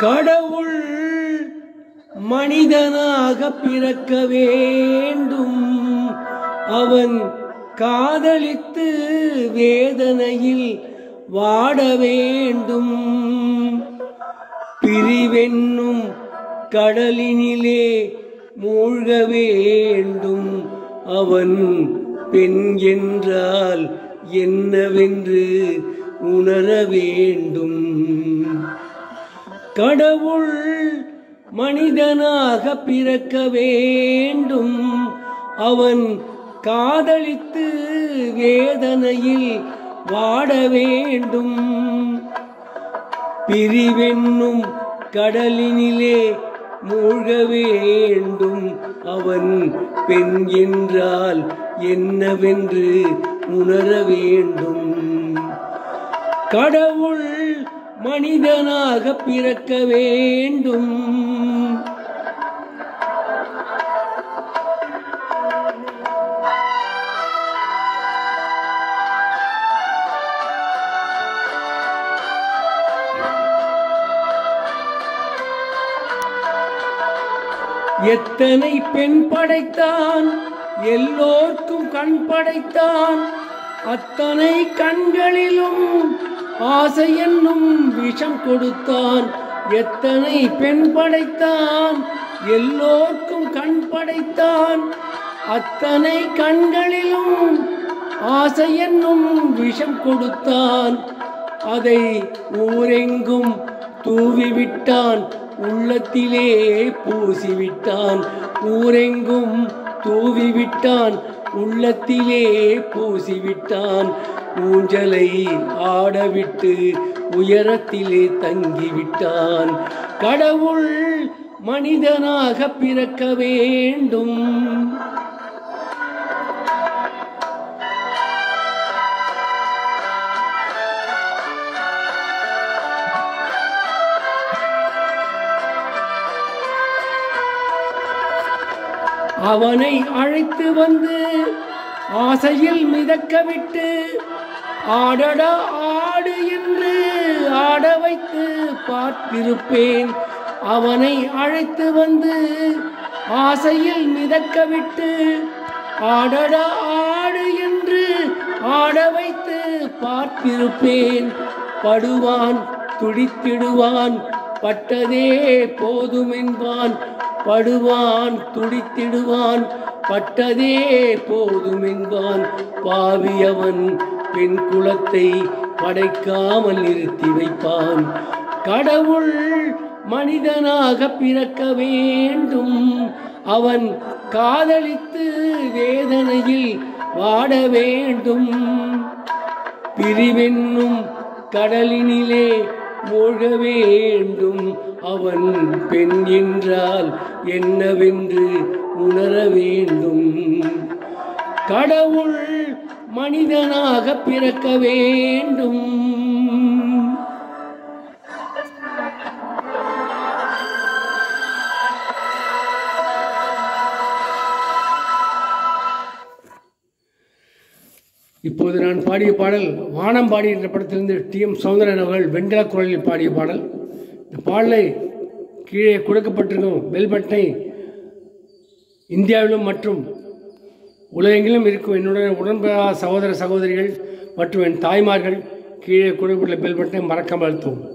கடவுள் மனிதனாக பிறக்க வேண்டும் அவன் காதலித்து வேதனையில் வாட வேண்டும் பிரிவென்னும் கடலினிலே மூழ்க வேண்டும் அவன் பெண் என்றால் என்னவென்று உணர வேண்டும் கடவுள் மனிதனாக பிறக்க வேண்டும் அவன் காதலித்து வேதனையில் வாட வேண்டும் பிரிவென்னும் கடலினிலே மூழ்க வேண்டும் அவன் பெண் என்றால் என்னவென்று உணர வேண்டும் கடவுள் மனிதனாக பிறக்க வேண்டும் எத்தனை பெண் படைத்தான் எல்லோர்க்கும் கண் படைத்தான் அத்தனை கண்களிலும் ஆசை என்னும் விஷம் கொடுத்தான் எத்தனை பெண் படைத்தான் எல்லோர்க்கும் கண் படைத்தான் அத்தனை கண்களிலும் ஆசை என்னும் விஷம் கொடுத்தான் அதை ஊரெங்கும் தூவிவிட்டான் உள்ளத்திலே பூசிவிட்டான் ஊரெங்கும் தூவிவிட்டான் உள்ளத்திலே பூசிவிட்டான் ஊஞ்சலை ஆடவிட்டு உயரத்திலே தங்கிவிட்டான் கடவுள் மனிதனாக பிறக்க வேண்டும் அவனை அழைத்து வந்து ஆசையில் மிதக்க விட்டு ஆடடா ஆடு என்று ஆட வைத்து பார்த்திருப்பேன் அவனை அழைத்து வந்து ஆசையில் மிதக்க விட்டு ஆடடா ஆடு என்று ஆட வைத்து பார்த்திருப்பேன் படுவான் துடித்திடுவான் பட்டதே போதும் என்பான் படுவான் துடித்திடுவான் பட்டதே போதும் என்பான் பாவியவன் பெண் குலத்தை படைக்காமல் நிறுத்தி வைப்பான் கடவுள் மனிதனாக பிறக்க வேண்டும் அவன் காதலித்து வேதனையில் வாட வேண்டும் பிரிவென்னும் கடலினிலே மூழ்க வேண்டும் அவன் பெண் என்றால் என்னவென்று உணர வேண்டும் கடவுள் மனிதனாக பிறக்க வேண்டும் இப்போது நான் பாடிய பாடல் வானம்பாடி என்ற படத்திலிருந்து டி எம் சௌந்தரன் அவர்கள் வெண்கல குரலில் பாடிய பாடல் இந்த பாடலை கீழே கொடுக்கப்பட்டிருக்கும் பெல் பட்டனை இந்தியாவிலும் மற்றும் உலகெங்கிலும் இருக்கும் என்னுடைய உடன்பிறா சகோதர சகோதரிகள் மற்றும் என் தாய்மார்கள் கீழே கொடுக்கப்பட்டுள்ள பெல் பட்டனை மறக்காமல் அழுத்தவும்